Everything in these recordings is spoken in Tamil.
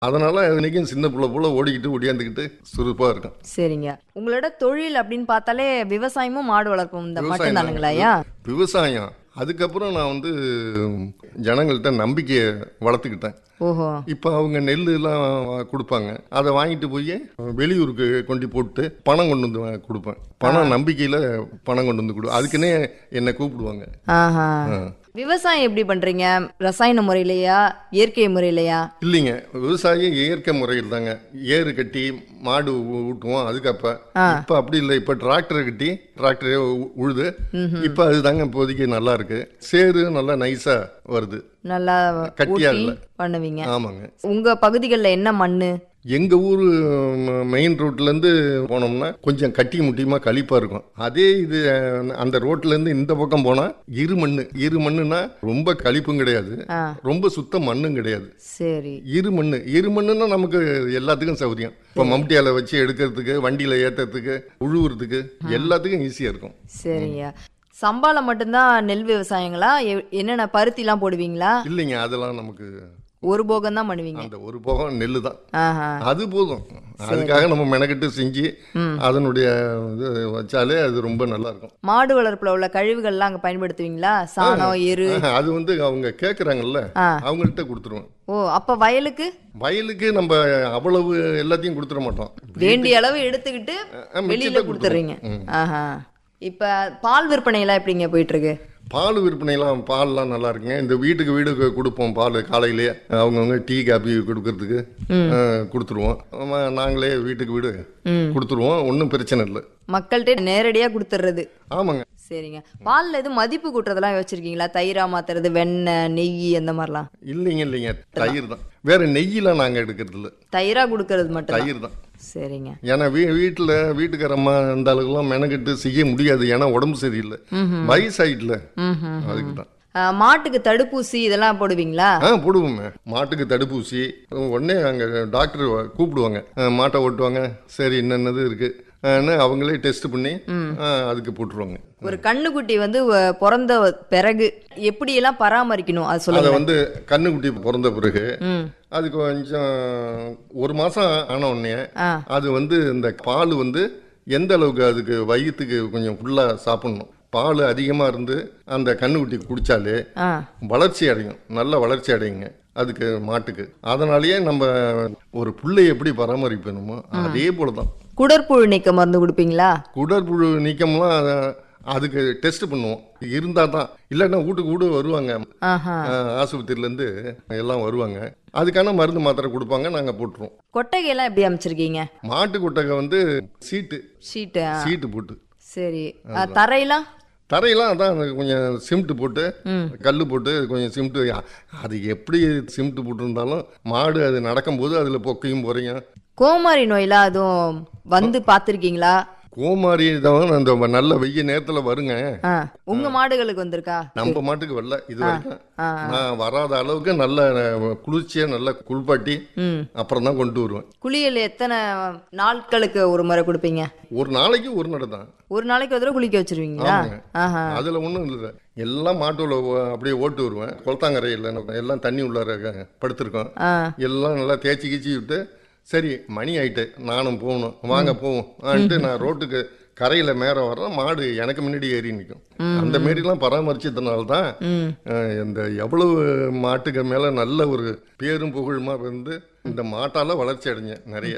அதனால இன்னைக்கும் சின்ன புள்ள போல ஓடிக்கிட்டு ஒடியாந்துக்கிட்டு சுறுப்பா இருக்கும் சரிங்க உங்களோட தொழில் அப்படின்னு பார்த்தாலே விவசாயமும் மாடு வளர்ப்பும் இந்த விவசாயம் மட்டும்தானுங்களாயா விவசாயம் அதுக்கப்புறம் நான் வந்து ஜனங்கள்கிட்ட நம்பிக்கையை வளர்த்துக்கிட்டேன் ஓஹோ இப்போ அவங்க நெல் எல்லாம் கொடுப்பாங்க அதை வாங்கிட்டு போய் வெளியூருக்கு கொண்டு போட்டு பணம் கொண்டு வந்து வா- கொடுப்பேன் பணம் நம்பிக்கையில் பணம் கொண்டு வந்து கொடு அதுக்குன்னே என்னை கூப்பிடுவாங்க ஆஹா விவசாயம் எப்படி பண்றீங்க ரசாயன முறையிலையா இயற்கை முறையிலையா இல்லைங்க விவசாயம் இயற்கை முறையில் தாங்க ஏறு கட்டி மாடு ஊ- ஊட்டுவோம் அதுக்கப்ப இப்போ அப்படி இல்லை இப்போ டிராக்டர் கட்டி டிராக்டரே உ- உழுது இப்போ அதுதாங்க இப்போதைக்கு நல்லா இருக்கு சேரு நல்லா நைஸா வருது நல்லா கட்டியா ஊட்டி இல்ல. பண்ணுவீங்க ஆமாங்க உங்க பகுதிகளில் என்ன மண்ணு எங்க ஊர் மெயின் ரோட்ல இருந்து போனோம்னா கொஞ்சம் கட்டி முட்டியுமா களிப்பா இருக்கும் அதே இது அஹ், அந்த ரோட்ல இருந்து இந்த பக்கம் போனா இரு மண்ணு இரு மண்ணுனா ரொம்ப களிப்பும் கிடையாது ஆ. ரொம்ப சுத்த மண்ணும் கிடையாது சரி இரு மண்ணு இரு மண்ணுன்னா நமக்கு எல்லாத்துக்கும் சௌகரியம் இப்போ மம்டியால வச்சு எடுக்கிறதுக்கு வண்டியில ஏத்துறதுக்கு உழுவுறதுக்கு எல்லாத்துக்கும் ஈஸியா இருக்கும் சரிங்க சம்பாளம் மட்டும்தான் நெல் விவசாயங்களா எ- என்னென்ன பருத்திலாம் போடுவீங்களா இல்லைங்க அதெல்லாம் நமக்கு ஒரு போகம் தான் பண்ணுவீங்க அந்த ஒரு போகம் நெல்லு தான் ஆஹா அது போதும் அதுக்காக நம்ம மெனக்கெட்டு செஞ்சு அதனுடைய இது வச்சாலே அது ரொம்ப நல்லா இருக்கும் மாடு வளர்ப்புல உள்ள கழிவுகள்லாம் அங்க பயன்படுத்துவீங்களா சாணம் எரு அது வந்து அவங்க கேட்குறாங்கல்ல ஆ. அவங்கள்ட்ட கொடுத்துருவோம் ஓ அப்ப வயலுக்கு வயலுக்கு நம்ம அவ்வளவு எல்லாத்தையும் கொடுத்துட மாட்டோம் வேண்டிய அளவு எடுத்துக்கிட்டு மிச்சத்தை வெளியில கொடுத்துறீங்க ஆஹா இப்ப பால் விற்பனை எல்லாம் எப்படிங்க போயிட்டு இருக்கு பால் விற்பனைலாம் பால்லாம் நல்லா இருக்குங்க இந்த வீட்டுக்கு வீடு கொடுப்போம் பால் காலையிலேயே அவங்கவுங்க டீ காபி கொடுக்கறதுக்கு அஹ், கொடுத்துருவோம் ஆமா, நாங்களே வீட்டுக்கு வீடு கொடுத்துருவோம் ஒன்றும் பிரச்சனை இல்லை மக்கள்கிட்ட நேரடியா கொடுத்துறது ஆமாங்க சரிங்க பால்ல எதுவும் மதிப்பு கூட்டுறதெல்லாம் வச்சிருக்கீங்களா தயிரா மாத்துறது வெண்ணெய் நெய் அந்த மாதிரிலாம் இல்லைங்க இல்லைங்க தயிர் தான் வேற நெய்யெல்லாம் நாங்கள் எடுக்கிறது இல்லை தயிரா கொடுக்கறது மட்டும் தயிர் தான் சரிங்க ஏன்னா வீ வீட்டில் வீட்டுக்காரம்மா அந்த அளவுக்குலாம் மெனக்கிட்டு செய்ய முடியாது ஏன்னா உடம்பு சரியில்லை வயசாயிட்டுல அதுக்கு தான் ஆ, மாட்டுக்கு தடுப்பூசி இதெல்லாம் போடுவீங்களா ஆ போடுவோமே மாட்டுக்கு தடுப்பூசி உடனே அங்கே டாக்டர் கூப்பிடுவாங்க ஆ, மாட்டை ஓட்டுவாங்க சரி என்னென்னது இருக்கு ஆன்னு அவங்களே டெஸ்ட் பண்ணி ஆ, அதுக்கு போட்டுருவாங்க ஒரு கண்ணுக்குட்டி வந்து வ- பிறந்த பிறகு எப்படி எல்லாம் பராமரிக்கணும் அது அதை சொல்லுங்க வந்து கண்ணுக்குட்டி பிறந்த பிறகு ம் அது கொஞ்சம் ஒரு மாதம் ஆன உடனே ஆ அது வந்து இந்த பால் வந்து எந்த அளவுக்கு அதுக்கு வயிற்றுக்கு கொஞ்சம் ஃபுல்லாக சாப்பிடணும் பால் அதிகமாக இருந்து அந்த கண்ணுக்குட்டி குடித்தாலே ஆ வளர்ச்சி அடையும் நல்ல வளர்ச்சி அடையுங்க அதுக்கு மாட்டுக்கு அதனாலேயே நம்ம ஒரு புல்லை எப்படி பராமரிப்பணுமோ அதே போல தான் குடற்புழு நீக்க மருந்து கொடுப்பீங்களா குடற்புழு நீக்கம்லாம் அத- அதுக்கு டெஸ்ட் பண்ணுவோம் இருந்தால் தான் இல்லைன்னா வீட்டுக்கு வீடு வருவாங்க ஆஹா ஆஹ், ஆஸ்பத்திரியிலேருந்து எல்லாம் வருவாங்க அதுக்கான மருந்து மாத்திரை கொடுப்பாங்க நாங்கள் போட்டுருவோம் கொட்டகையெல்லாம் எப்படி அமைச்சிருக்கீங்க மாட்டு கொட்டகை வந்து சீட்டு ஷீட்டு ஆ, சீட்டு போட்டு சரி ஆ, தரையெல்லாம் தரையெல்லாம் அதான் அந்த கொஞ்சம் சிமெண்ட் போட்டு ம். கல் போட்டு கொஞ்சம் சிமெண்ட் அது எப்படி சிமெண்ட் போட்டிருந்தாலும் மாடு அது நடக்கும்போது அதில் பொக்கையும் போறையும் கோமாரி நோயெல்லாம் அதுவும் வந்து பார்த்துருக்கீங்களா கோமாரி தான் அந்த நல்ல வெய்ய நேரத்தில் வருங்க ஆ உங்க மாடுகளுக்கு வந்திருக்கா நம்ம மாட்டுக்கு வரல இது வரைக்கும் ஆ, நான் வராத அளவுக்கு நல்ல குளிர்ச்சியா நல்லா குளிப்பாட்டி ம் அப்புறம் தான் கொண்டு வருவேன் குளியல் எத்தனை நாட்களுக்கு ஒரு முறை கொடுப்பீங்க ஒரு நாளைக்கு ஒரு நடை தான் ஒரு நாளைக்கு ஒரு தடவை குளிக்க வச்சிருவீங்களா ஆமாங்க. ஆஹா அதுல ஒன்றும் இல்லை எல்லாம் மாட்டுல அப்படியே ஓட்டு வருவேன் குளத்தாங்கரையில் எல்லாம் தண்ணி உள்ளார க- படுத்திருக்கோம் ஆ எல்லாம் நல்லா தேய்ச்சி கீச்சி விட்டு சரி மணி ஆயிட்டு நானும் போகணும் வாங்க போவோம் ஆன்ட்டு நான் ரோட்டுக்கு கரையில் மேற வர்றேன் மாடு எனக்கு முன்னாடி ஏறி நிற்கும் அந்த மாரிலாம் பராமரிச்சதுனால தான் ம் அஹ், இந்த எவ்வளவு மாட்டுக்கு மேலே நல்ல ஒரு பேரும் புகழுமா வந்து இந்த மாட்டால வளர்ச்சி அடைஞ்சேன் நிறைய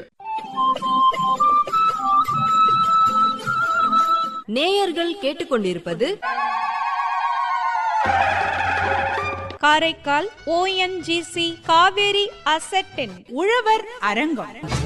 நேயர்கள் கேட்டுக்கொண்டிருப்பது காரைக்கால் ஓஎன்ஜிசி காவேரி அசட்டின் உழவர் அரங்கம்